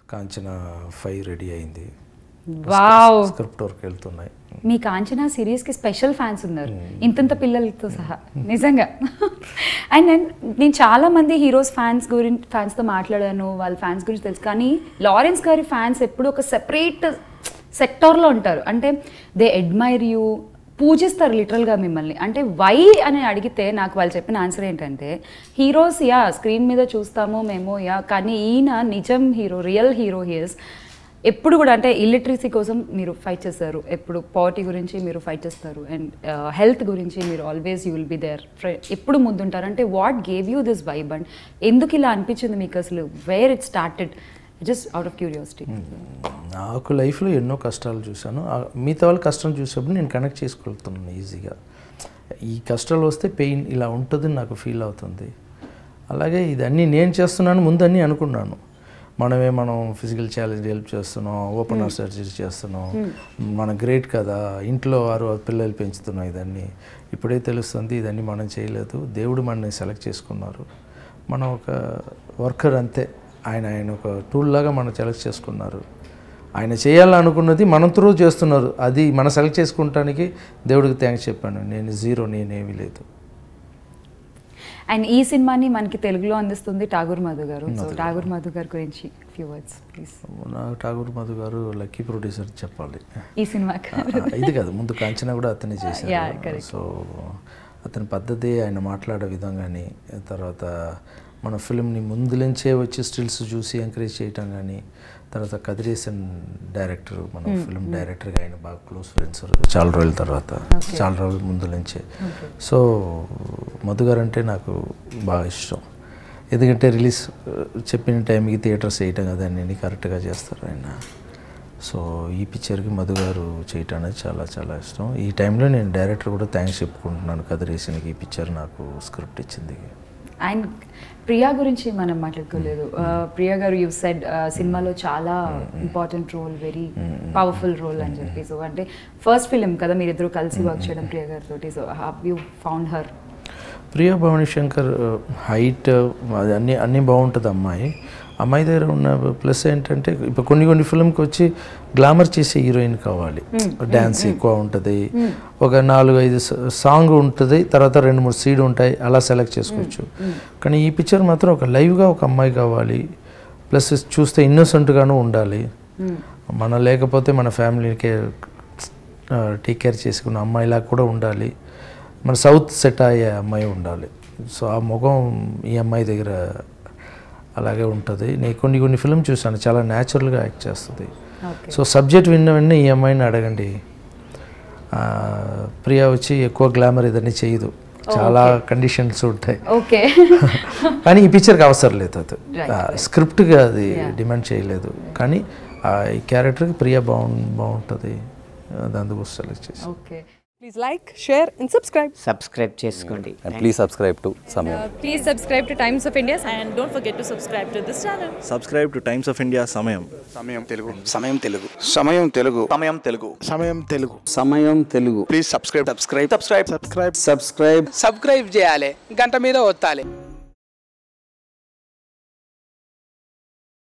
Kanchana five ready అయింది wow script work వెళ్తున్నాయి మీ కాంచనా సిరీస్కి స్పెషల్ ఫ్యాన్స్ ఉన్నారు ఇంతంత పిల్లలతో సహా నిజంగా అండ్ నేను నేను చాలా మంది హీరోస్ ఫ్యాన్స్ గురించి ఫ్యాన్స్తో మాట్లాడాను వాళ్ళ ఫ్యాన్స్ గురించి తెలుసు కానీ లారెన్స్ గారి ఫ్యాన్స్ ఎప్పుడు ఒక సెపరేట్ సెక్టార్లో ఉంటారు అంటే దే అడ్మైర్ యూ పూజిస్తారు లిటరల్గా మిమ్మల్ని అంటే వై అని అడిగితే నాకు వాళ్ళు చెప్పిన ఆన్సర్ ఏంటంటే హీరోస్ యా స్క్రీన్ మీద చూస్తాము మేము యా కానీ ఈయన నిజం హీరో రియల్ హీరో హియర్స్ ఎప్పుడు కూడా అంటే ఇల్లిటరసీ కోసం మీరు ఫైట్ చేస్తారు ఎప్పుడు పావర్టీ గురించి మీరు ఫైట్ చేస్తారు అండ్ హెల్త్ గురించి మీరు always you will be there ఎప్పుడు ముందుంటారు అంటే what gave you this vibe and ఎందుకు ఇలా అనిపించింది మీకు అసలు where it started just out of curiosity నాకు లైఫ్లో ఎన్నో కష్టాలు చూశాను ఆ మిగతా వాళ్ళ కష్టం చూసినప్పుడు నేను కనెక్ట్ చేసుకోగలుగుతున్నాను ఈజీగా ఈ కష్టాలు వస్తే పెయిన్ ఇలా ఉంటుందని నాకు ఫీల్ అవుతుంది అలాగే ఇదన్నీ నేను చేస్తున్నాను ముందు అన్నీ అనుకున్నాను మనమే మనం ఫిజికల్ ఛాలెంజ్ హెల్ప్ చేస్తున్నాం ఓపెన్ హార్ట్ సర్జరీ చేస్తున్నాం మన గ్రేట్ కదా ఇంట్లో వారు పిల్లలు పెంచుతున్నాం ఇదన్నీ ఇప్పుడే తెలుస్తుంది ఇదన్నీ మనం చేయలేదు దేవుడు మనని సెలెక్ట్ చేసుకున్నారు మనం ఒక వర్కర్ అంతే ఆయన ఆయన ఒక టూల్ లాగా మనం సెలెక్ట్ చేసుకున్నారు ఆయన చేయాలనుకున్నది మనం త్రూ చేస్తున్నారు అది మనం సెలెక్ట్ చేసుకుంటానికి దేవుడికి థ్యాంక్స్ చెప్పాను నేను జీరో నేనేమీ లేదు అండ్ ఈ సినిమాని మనకి తెలుగులో అందిస్తుంది ఠాగూర్ మధు గారు సో ఠాగూర్ మధు గారి గురించి ఫ్యూ వర్డ్స్ ప్లీజ్ నా ఠాగూర్ మధు గారు లక్కీ ప్రొడ్యూసర్ చెప్పాలి ఈ సినిమా ఆ, ఇది కాదు ముందు కాంచనా కూడా అతనే Yeah, చేశారు correct. సో అతని పద్ధతి ఆయన మాట్లాడే విధం కానీ తర్వాత మన ఫిల్మ్ని ముందు నుంచే వచ్చి స్టిల్స్ చూసి ఎంకరేజ్ చేయటం కానీ తర్వాత కదిరేసన్ డైరెక్టర్ మన ఫిల్మ్ డైరెక్టర్గా ఆయన బాగా క్లోజ్ ఫ్రెండ్స్ చాలా రోజుల తర్వాత చాలా రోజుల ముందు నుంచే సో మధు గారు అంటే నాకు బాగా ఇష్టం ఎందుకంటే రిలీజ్ చెప్పిన టైంకి థియేటర్స్ వేయటం కదా అన్నీ కరెక్ట్గా చేస్తారు ఆయన సో ఈ పిక్చర్కి మధు గారు చేయటం అనేది చాలా చాలా ఇష్టం ఈ టైంలో నేను డైరెక్టర్ కూడా థ్యాంక్స్ చెప్పుకుంటున్నాను కదిరేసినకి ఈ పిక్చర్ నాకు స్క్రిప్ట్ ఇచ్చింది అండ్ ప్రియా గురించి మనం మాట్లాడుకోలేదు Uh, ప్రియా గారు యూ సెడ్ సినిమాలో చాలా important role very powerful role అని చెప్పి సో అంటే ఫస్ట్ ఫిలిం కదా మీరిద్దరు కలిసి వర్క్ చేయడం ప్రియా గారితో so have you found her Priya Bhavani Shankar height అది అన్నీ అన్నీ బాగుంటుంది అమ్మాయి అమ్మాయి దగ్గర ఉన్న ప్లస్ ఏంటంటే ఇప్పుడు కొన్ని కొన్ని ఫిల్మ్కి వచ్చి గ్లామర్ చేసే హీరోయిన్ కావాలి డ్యాన్స్ ఎక్కువ ఉంటుంది ఒక నాలుగు ఐదు సాంగ్ ఉంటుంది తర్వాత రెండు మూడు సీడ్ ఉంటాయి అలా సెలెక్ట్ చేసుకోవచ్చు కానీ ఈ పిక్చర్ మాత్రం ఒక లైవ్గా ఒక అమ్మాయి కావాలి ప్లస్ చూస్తే ఇన్నోసెంట్గాను ఉండాలి మన లేకపోతే మన ఫ్యామిలీకి టేక్ కేర్ చేసుకున్న అమ్మాయిలా కూడా ఉండాలి మన సౌత్ సెట్ అయ్యే అమ్మాయి ఉండాలి సో ఆ ముఖం ఈ అమ్మాయి దగ్గర అలాగే ఉంటుంది నేను కొన్ని కొన్ని ఫిల్మ్ చూసాను చాలా న్యాచురల్గా యాక్ట్ చేస్తుంది ఓకే సో సబ్జెక్ట్ విన్న వెంటనే ఈ అమ్మాయిని అడగండి ఆ, ప్రియా వచ్చి ఎక్కువ గ్లామర్ ఇదన్నీ చేయదు చాలా కండిషన్స్ ఉంటాయి ఓకే కానీ ఈ పిక్చర్కి అవసరం లేదు అది Right, స్క్రిప్ట్గా అది డిమాండ్ చేయలేదు కానీ ఆ, ఈ క్యారెక్టర్కి ప్రియా బాగు బాగుంటుంది అది అందుకోసం సెలెక్ట్ చేసి okay Please like, share, and subscribe. Subscribe చేసుకోండి and please subscribe to Samyam. Please subscribe to Times of India. and don't forget to subscribe to this channel. Subscribe to Times of India Samayam Samayam Telugu Samayam Telugu Samayam Telugu Samayam Telugu Samayam Telugu Samayam Telugu please subscribe subscribe subscribe subscribe subscribe subscribe చేయాలి గంట మీద ఒత్తాలి